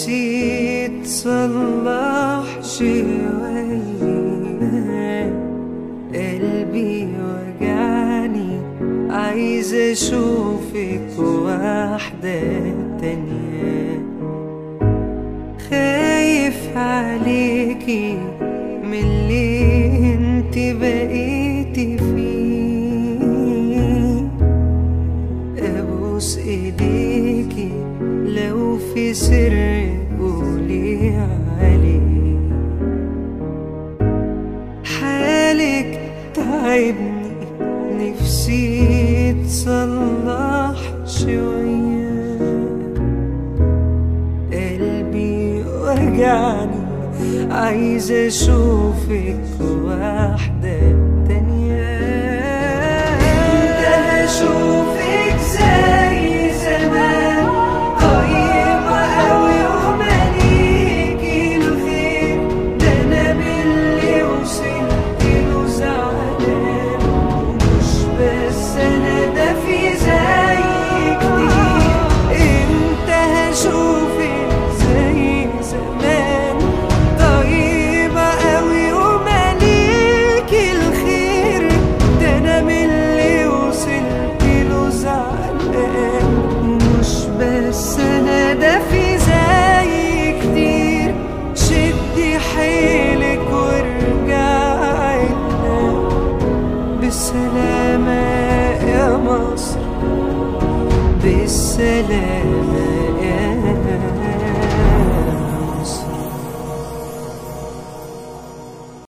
نفسي تصلح شوية قلبي وجعني عايز اشوفك واحدة تانية خايف عليكي من اللي انت بقيتي فيه ابوس ايديكي لو في سر قولي عليه حالك تعبني نفسي تصلح شوية قلبي وجعني عايز اشوفك واحدة تانية انت هشوفك زي زمان طيبة اوي ومليكي الخير ده انا باللي وصلت له زعلان ومش بس انا ده في زي كتير انت هشوفك زي زمان طيبة اوي ومليكي الخير ده انا من اللي وصلت له زعلان مش بس انا ده في زي كتير شدي حيلك وارجعي لنا بالسلامة يا مصر بالسلامة